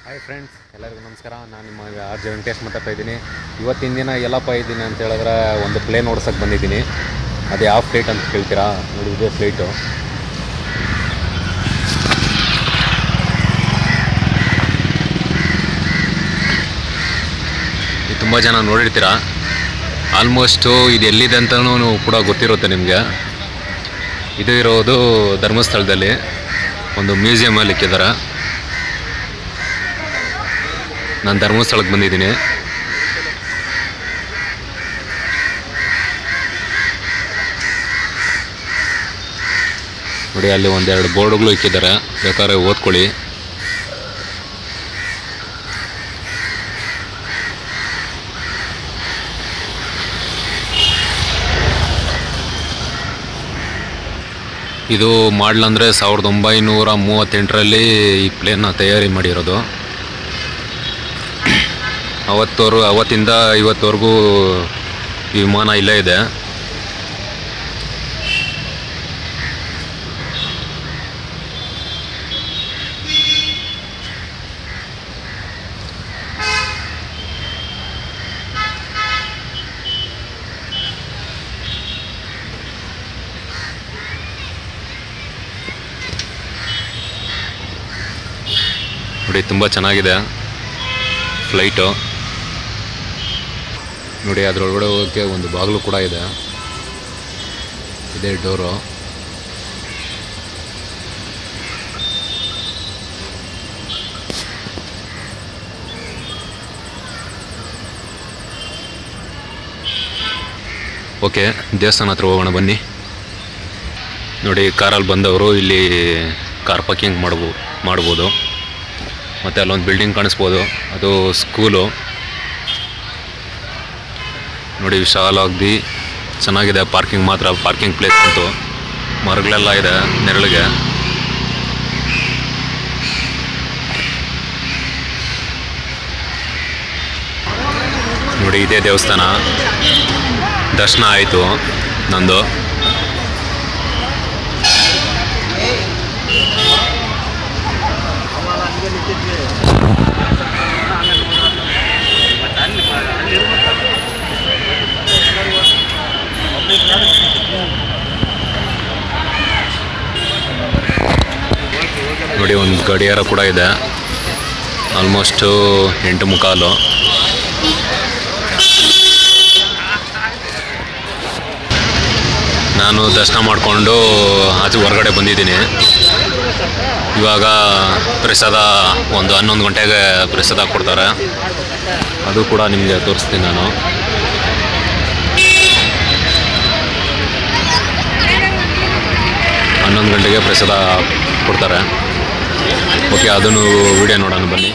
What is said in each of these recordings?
hi friends ಎಲ್ಲರಿಗೂ ನಮಸ್ಕಾರ ನಾನು ನಿಮ್ಮ ಆರ್ ಜೆ ವೆಂಕಟೇಶ್ ಮಾತಾಡ್ತಾ ಇದ್ದೀನಿ ಇವತ್ತಿನ ದಿನ ಎಲ್ಲಪ್ಪ ಇದ್ದೀನಿ ಅಂತ ಹೇಳಿದ್ರೆ ಒಂದು ಪ್ಲೇನ್ ಓಡಿಸೋಕೆ ಬಂದಿದ್ದೀನಿ ಅದು ಯಾವ ಫ್ಲೈಟ್ ಅಂತ ಕೇಳ್ತೀರಾ ನೋಡಿ ಇದೇ ಫ್ಲೈಟು ತುಂಬ ಜನ ನೋಡಿರ್ತೀರಾ ಆಲ್ಮೋಸ್ಟು ಇದು ಎಲ್ಲಿದೆ ಅಂತಲೂ ಕೂಡ ಗೊತ್ತಿರುತ್ತೆ ನಿಮಗೆ ಇದು ಇರೋದು ಧರ್ಮಸ್ಥಳದಲ್ಲಿ ಒಂದು ಮ್ಯೂಸಿಯಮಲ್ಲಿ ಇಕ್ಕಿದ್ದಾರೆ ನಾನು ಧರ್ಮಸ್ಥಳಕ್ಕೆ ಬಂದಿದ್ದೀನಿ ನೋಡಿ ಅಲ್ಲಿ ಒಂದೆರಡು ಬೋರ್ಡ್ಗಳು ಇಕ್ಕಿದ್ದಾರೆ ಬೇಕಾದ್ರೆ ಓದ್ಕೊಳ್ಳಿ ಇದು ಮಾಡ್ಲಂದ್ರೆ ಸಾವಿರದ ಒಂಬೈನೂರ ಮೂವತ್ತೆಂಟರಲ್ಲಿ ಈ ಪ್ಲೇನ್ನ ತಯಾರಿ ಮಾಡಿರೋದು ಅವತ್ತವರು ಅವತ್ತಿಂದ ಇವತ್ತವರೆಗೂ ಈ ವಿಮಾನ ಇಲ್ಲೇ ಇದೆ ನೋಡಿ ತುಂಬ ಚೆನ್ನಾಗಿದೆ ಫ್ಲೈಟು ನೋಡಿ ಅದರೊಳಗಡೆ ಹೋಗೋಕ್ಕೆ ಒಂದು ಬಾಗಿಲು ಕೂಡ ಇದೆ ಇದೇ ಡೋರು ಓಕೆ ದೇವಸ್ಥಾನ ಹತ್ರ ಹೋಗೋಣ ಬನ್ನಿ ನೋಡಿ ಕಾರಲ್ಲಿ ಬಂದವರು ಇಲ್ಲಿ ಕಾರ್ ಪಾರ್ಕಿಂಗ್ ಮಾಡ್ಬೋದು ಮಾಡ್ಬೋದು ಮತ್ತು ಅಲ್ಲೊಂದು ಬಿಲ್ಡಿಂಗ್ ಕಾಣಿಸ್ಬೋದು ಅದು ಸ್ಕೂಲು ನೋಡಿ ವಿಶಾಲವಾಗಿ ಚೆನ್ನಾಗಿದೆ ಪಾರ್ಕಿಂಗ್ ಮಾತ್ರ ಪಾರ್ಕಿಂಗ್ ಪ್ಲೇಸ್ ಅಂತೂ ಮರಗಳೆಲ್ಲ ಇದೆ ನೆರಳಿಗೆ ನೋಡಿ ಇದೇ ದೇವಸ್ಥಾನ ದರ್ಶನ ಆಯಿತು ನಂದು ನೋಡಿ ಒಂದು ಗಡಿಯಾರ ಕೂಡ ಇದೆ ಆಲ್ಮೋಸ್ಟು ಎಂಟು ಮುಕ್ಕಾಲು ನಾನು ದರ್ಶನ ಮಾಡಿಕೊಂಡು ಆಚೆ ಹೊರಗಡೆ ಬಂದಿದ್ದೀನಿ ಇವಾಗ ಪ್ರಸಾದ ಒಂದು ಹನ್ನೊಂದು ಗಂಟೆಗೆ ಪ್ರಸಾದ ಕೊಡ್ತಾರೆ ಅದು ಕೂಡ ನಿಮಗೆ ತೋರಿಸ್ತೀನಿ ನಾನು ಹನ್ನೊಂದು ಗಂಟೆಗೆ ಪ್ರಸಾದ ಕೊಡ್ತಾರೆ ಓಕೆ ಅದನ್ನು ವಿಡಿಯೋ ನೋಡೋಣ ಬನ್ನಿ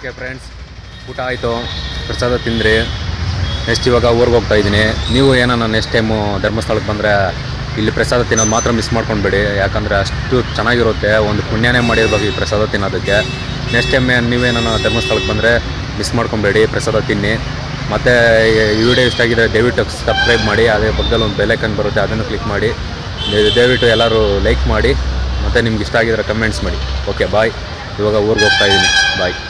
ಓಕೆ ಫ್ರೆಂಡ್ಸ್ ಊಟ ಆಯಿತು ಪ್ರಸಾದ ತಿಂದ್ರಿ ನೆಕ್ಸ್ಟ್ ಇವಾಗ ಊರಿಗೆ ಹೋಗ್ತಾ ಇದ್ದೀನಿ ನೀವು ಏನಾನ ನೆಕ್ಸ್ಟ್ ಟೈಮು ಧರ್ಮಸ್ಥಳಕ್ಕೆ ಬಂದರೆ ಇಲ್ಲಿ ಪ್ರಸಾದ ತಿನ್ನೋದು ಮಾತ್ರ ಮಿಸ್ ಮಾಡ್ಕೊಂಡ್ಬೇಡಿ ಯಾಕಂದರೆ ಅಷ್ಟು ಚೆನ್ನಾಗಿರುತ್ತೆ ಒಂದು ಪುಣ್ಯನೇ ಮಾಡಿರ್ಬೇಕು ಈ ಪ್ರಸಾದ ತಿನ್ನೋದಕ್ಕೆ ನೆಕ್ಸ್ಟ್ ಟೈಮ್ ನೀವೇನಾನ ಧರ್ಮಸ್ಥಳಕ್ಕೆ ಬಂದರೆ ಮಿಸ್ ಮಾಡ್ಕೊಬೇಡಿ ಪ್ರಸಾದ ತಿನ್ನಿ ಮತ್ತು ಈ ವಿಡಿಯೋ ಇಷ್ಟ ಆಗಿದ್ರೆ ದಯವಿಟ್ಟು ಸಬ್ಸ್ಕ್ರೈಬ್ ಮಾಡಿ ಅದೇ ಪಕ್ಕದಲ್ಲಿ ಒಂದು ಬೆಲ್ಲೈಕನ್ ಬರುತ್ತೆ ಅದನ್ನು ಕ್ಲಿಕ್ ಮಾಡಿ ದಯ- ದಯವಿಟ್ಟು ಎಲ್ಲರೂ ಲೈಕ್ ಮಾಡಿ ಮತ್ತು ನಿಮ್ಗೆ ಇಷ್ಟ ಆಗಿದ್ರೆ ಕಮೆಂಟ್ಸ್ ಮಾಡಿ ಓಕೆ ಬಾಯ್ ಇವಾಗ ಊರಿಗೆ ಹೋಗ್ತಾ ಇದ್ದೀನಿ ಬಾಯ್